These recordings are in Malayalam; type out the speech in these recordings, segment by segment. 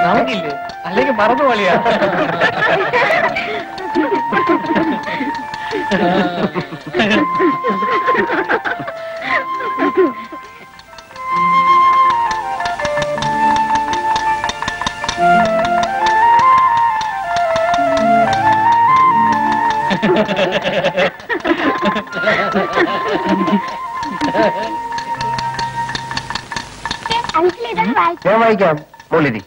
നമുക്കില്ലേ അല്ലെങ്കിൽ മറന്നു പോലെയാ അങ്കിൾ ഇതൊന്ന് വായിച്ചു ഞാൻ വായിക്കാം മോളിരി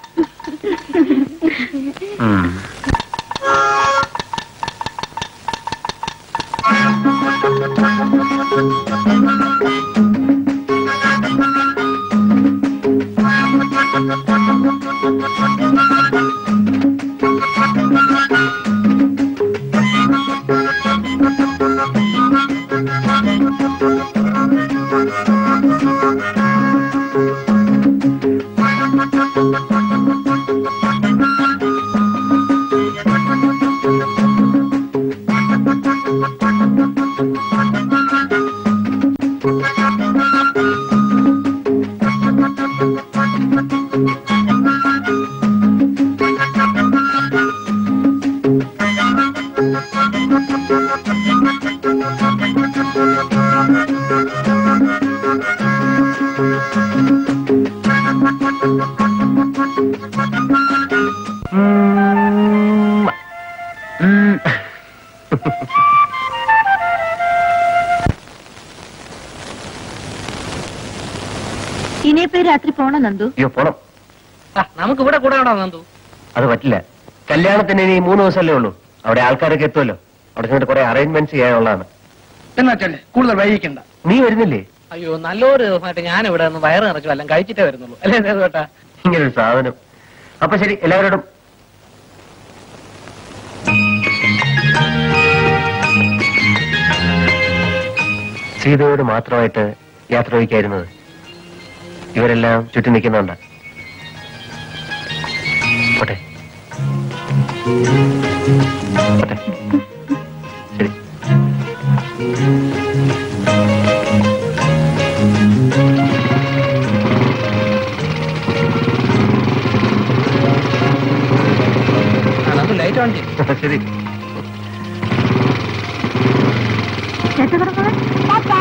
ഉം. ഉം. ഇനിയിപ്പോ ഈ രാത്രി പോണോ നന്ദു അയ്യോ പോണം നമുക്ക് ഇവിടെ കൂടെ വേണോ നന്ദു അത് പറ്റില്ല കല്യാണത്തിന് ഇനി മൂന്ന് ദിവസമല്ലേ ഉള്ളൂ അവിടെ ആൾക്കാരൊക്കെ എത്തുമല്ലോ അവിടെ ചെന്നിട്ട് കുറെ അറേഞ്ച്മെന്റ്സ് ചെയ്യാനുള്ളതാണ് എന്നാ ചെല്ലേ കൂടുതൽ വൈകിക്കണ്ട നീ വരുന്നില്ലേ അയ്യോ നല്ലൊരു ദിവസമായിട്ട് ഞാൻ ഇവിടെ ഒന്ന് വയറ് നിറച്ചു എല്ലാം കഴിച്ചിട്ടേ വരുന്നുള്ളൂ അല്ലേ സേതുവേട്ടാ ഇങ്ങനൊരു സാധനം അപ്പൊ ശരി എല്ലാവരോടും സീതയോട് മാത്രമായിട്ട് യാത്ര ചോദിക്കായിരുന്നത് ഇവരെല്ലാം ചുറ്റി നിൽക്കുന്നുണ്ട് പോട്ടെ പോട്ടെ ശരി ആ, നന്ദു ലൈറ്റ് ഓൺ ചെയ്യും ശരി ടാറ്റാ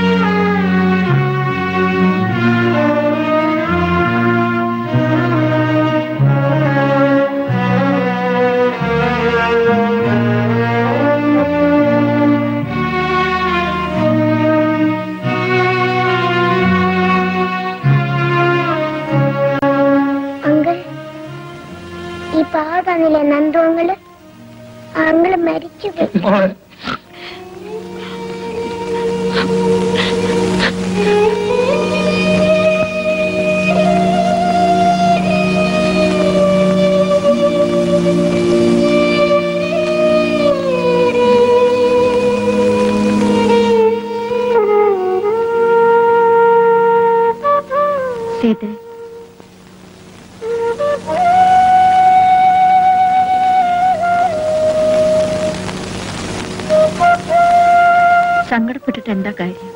ആ പറഞ്ഞില്ലേ നന്ദു അങ്ങള് ആ അങ്ങള് മരിച്ചു പോയി മോളെ സീതേ സങ്കടപ്പെട്ടിട്ട് എന്താ കാര്യം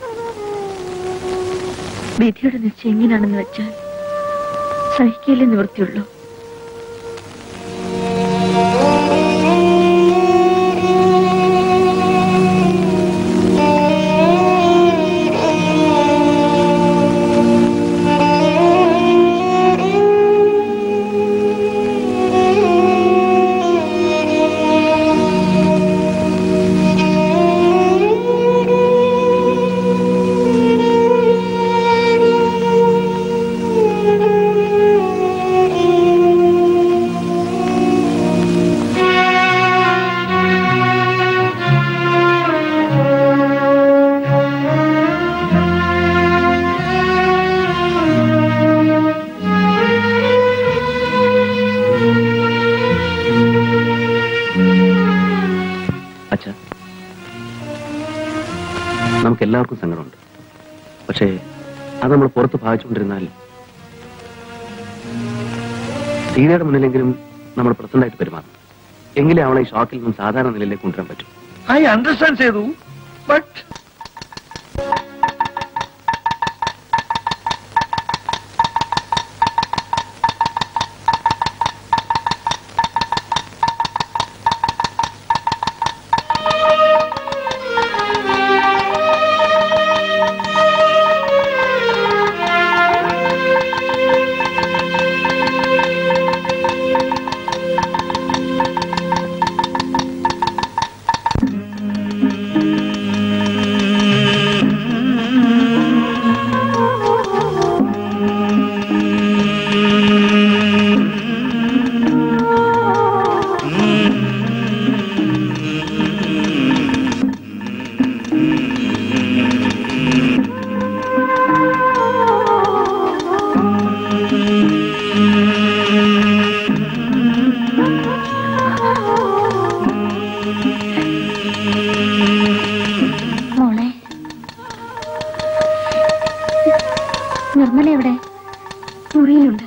വിധിയുടെ നിശ്ചയം എങ്ങനെയാണെന്ന് വെച്ചാൽ സഹിക്കലേ നിവൃത്തിയുള്ളൂ അച്ഛ നമുക്ക് എല്ലാവർക്കും സങ്കടമുണ്ട് പക്ഷേ അത് നമ്മൾ പുറത്ത് ഭാവിച്ചുകൊണ്ടിരുന്നാൽ സീതയുടെ മുന്നിലെങ്കിലും നമ്മൾ പ്രസന്റ് ആയിട്ട് പെരുമാറണം എങ്കിലേ അവളെ ഈ ഷോക്കിൽ നിന്നും സാധാരണ നിലയിലേക്ക് കൊണ്ടുവരാൻ പറ്റും ഐ അണ്ടർസ്റ്റാൻഡ് ചെയ്തു ബട്ട് മോളെ നിർമ്മല എവിടെ മുറിയിലുണ്ട്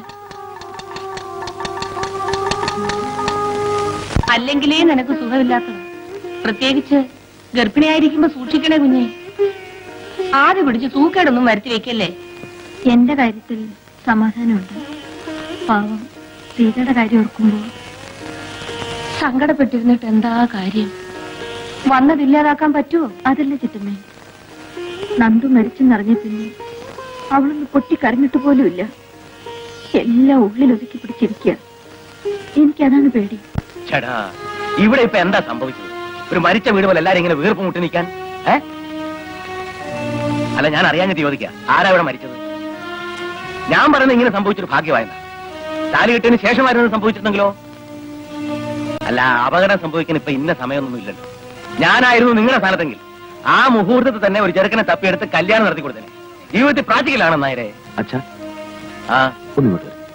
അല്ലെങ്കിലേ നിനക്ക് സുഖമില്ലാത്തത് പ്രത്യേകിച്ച് ഗർഭിണിയായിരിക്കുമ്പോ സൂക്ഷിക്കണേ കുഞ്ഞെ ആദ്യ പിടിച്ച് തൂക്കേടൊന്നും വരുത്തി വെക്കല്ലേ എന്റെ കാര്യത്തിൽ സമാധാനമുണ്ട് പാവം സീതയുടെ കാര്യം ഓർക്കുമ്പോൾ സങ്കടപ്പെട്ടിരുന്നിട്ട് എന്താ കാര്യം വന്നതില്ലാതാക്കാൻ പറ്റുമോ അതല്ല ചിറ്റമ്മേ നന്ദു മരിച്ചെന്നറിഞ്ഞ പിന്നെ അവളൊന്ന് പൊട്ടിക്കരഞ്ഞിട്ട് പോലുമില്ല എല്ലാം ഉള്ളിൽ ഒതുക്കി പിടിച്ചിരിക്കുക എനിക്കതാണ് പേടി ചേടാ ഇവിടെ ഇപ്പൊ എന്താ സംഭവിച്ചത് ഒരു മരിച്ച വീട് പോലെ എല്ലാരും ഇങ്ങനെ വീർപ്പ് മുട്ടി നിൽക്കാൻ ഏ അല്ല ഞാൻ അറിയാഞ്ഞിട്ട് ചോദിക്കാം ആരാ ഇവിടെ മരിച്ചത് ഞാൻ പറയുന്നത് ഇങ്ങനെ സംഭവിച്ചൊരു ഭാഗ്യമായെന്ന താലി കെട്ടിയതിന് ശേഷമായിരുന്നു സംഭവിച്ചിരുന്നെങ്കിലോ അല്ല അപകടം സംഭവിക്കാൻ ഇപ്പൊ ഇന്ന സമയമൊന്നും ഇല്ലല്ലോ ഞാനായിരുന്നു നിങ്ങളുടെ സ്ഥാനത്തെങ്കിൽ ആ മുഹൂർത്തത്തിൽ തന്നെ ഒരു ചെറുക്കനെ തപ്പിയെടുത്ത് കല്യാണം നടത്തി കൊടുത്തേ ജീവിതത്തിൽ പ്രാക്ടിക്കലാണ് നായരെ അച്ഛ ആ ഒന്നിങ്ങോട്ട് വരും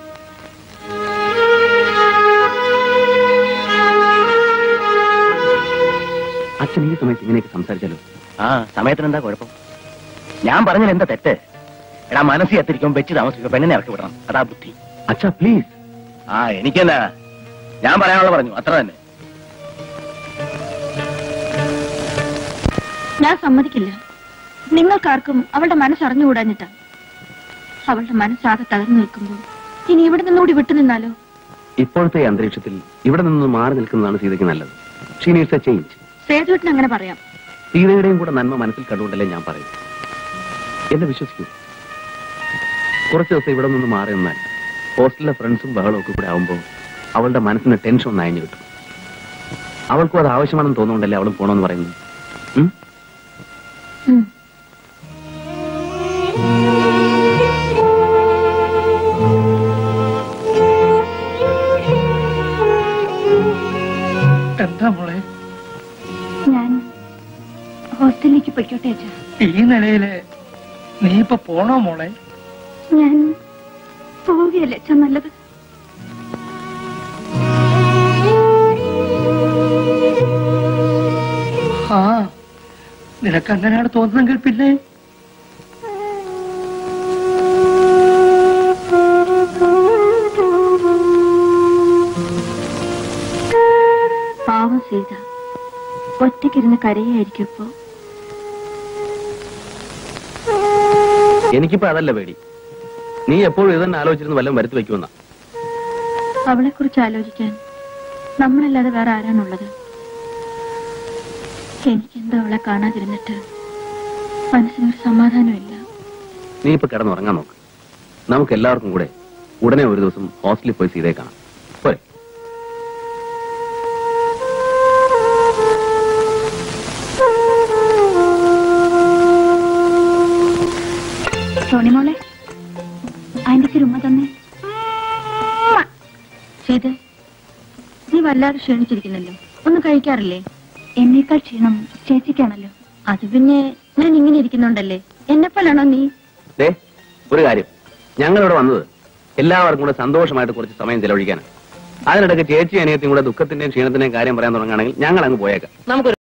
അച്ഛൻ ഈ സമയത്ത് ഇങ്ങനെയൊക്കെ സംസാരിച്ചാലോ ആ സമയത്തിന് എന്താ കുഴപ്പം ഞാൻ പറഞ്ഞാൽ എന്താ തെറ്റ് എടാ മനസ്സിൽ എത്തിരിക്കും വെച്ച് താമസിക്കും പെണ്ണിനെ ഇറക്കി വിടണം അതാ ബുദ്ധി അച്ഛ പ്ലീസ് ആ എനിക്കെന്നാ ഞാൻ പറയാനുള്ള പറഞ്ഞു അത്ര തന്നെ ഞാൻ സമ്മതിക്കില്ല നിങ്ങൾക്കാർക്കും അവളുടെ മനസ്സറിഞ്ഞുകൂടാഞ്ഞിട്ടാ അവളുടെ മനസ്സാകെ തകർന്നു നിൽക്കുമ്പോൾ ഇനി ഇവിടെ നിന്നുകൂടി വിട്ടുനിന്നാലോ ഇപ്പോഴത്തെ ഈ അന്തരീക്ഷത്തിൽ ഇവിടെ നിന്ന് മാറി നിൽക്കുന്നതാണ് സീതയ്ക്ക് നല്ലത് ഷീ നീഡ്സ് എ ചേഞ്ച് സേതുവേട്ടൻ അങ്ങനെ പറയാം സീതയുടെയും കൂടെ നന്മ മനസ്സിൽ കണ്ടുകൊണ്ടല്ലേ ഞാൻ പറയും എന്നെ വിശ്വസിക്കൂ കുറച്ച് ദിവസം ഇവിടെ നിന്ന് മാറി നിന്നാൽ ഹോസ്റ്റലിലെ ഫ്രണ്ട്സും ബഹളവും ഒക്കെ കൂടെ ആവുമ്പോൾ അവളുടെ മനസ്സിന് ടെൻഷൻ ഒന്ന് അയഞ്ഞു കിട്ടും അവൾക്കും അത് ആവശ്യമാണെന്ന് തോന്നുന്നുണ്ടല്ലേ അവളും പോണമെന്ന് പറയുന്നു ഉം? ഉം. എന്താ മോളെ ഞാൻ ഹോസ്റ്റലിലേക്ക് പൊയ്ക്കോട്ടെ അച്ഛാ ഈ നിലയില് നീ ഇപ്പൊ പോണോ മോളെ ഞാൻ പോവുകയല്ലേ അച്ഛാ നല്ലത് ആ നിനക്ക് അങ്ങനെയാണ് തോന്നുന്നെങ്കിൽ പിന്നെ പാവം സീത ഒറ്റയ്ക്കിരുന്ന് കരയായിരിക്കും ഇപ്പോ എനിക്കിപ്പോ അതല്ല പേടി നീ എപ്പോഴും ഇത് തന്നെ ആലോചിച്ചിരുന്ന് വല്ലതും വരുത്തി വെക്കുമെന്നാ അവളെ കുറിച്ച് ആലോചിക്കാൻ നമ്മളല്ലാതെ വേറെ ആരാണുള്ളത് എനിക്കെന്തോ അവളെ കാണാതിരുന്നിട്ട് മനസ്സിനൊരു സമാധാനമില്ല നീ ഇപ്പൊ കിടന്നുറങ്ങാൻ നോക്ക് നമുക്ക് എല്ലാവർക്കും കൂടെ ഉടനെ ഒരു ദിവസം ഹോസ്റ്റലിൽ പോയി സീതയെ കാണാം പോരെ സോണിമോളെ ആന്റിക്ക് ഉമ്മ തന്നെ ചെയ്ത് നീ വല്ലാതെ ക്ഷീണിച്ചിരിക്കുന്നല്ലോ ഒന്നും കഴിക്കാറില്ലേ എന്നേക്കാൾ ക്ഷീണം ചേച്ചിക്കാണല്ലോ അത് പിന്നെ ഞാൻ ഇങ്ങനെ ഇരിക്കുന്നുണ്ടല്ലേ എന്നെ പോലാണോ നീ ദേ ഒരു കാര്യം ഞങ്ങളിവിടെ വന്നത് എല്ലാവർക്കും കൂടെ സന്തോഷമായിട്ട് കുറച്ച് സമയം ചെലവഴിക്കാനാണ് അതിനിടയ്ക്ക് ചേച്ചി അനിയത്തിയും കൂടെ ദുഃഖത്തിന്റെയും ക്ഷീണത്തിന്റെയും കാര്യം പറയാൻ തുടങ്ങുകയാണെങ്കിൽ ഞങ്ങൾ അങ്ങ് പോയേക്കാം നമുക്ക്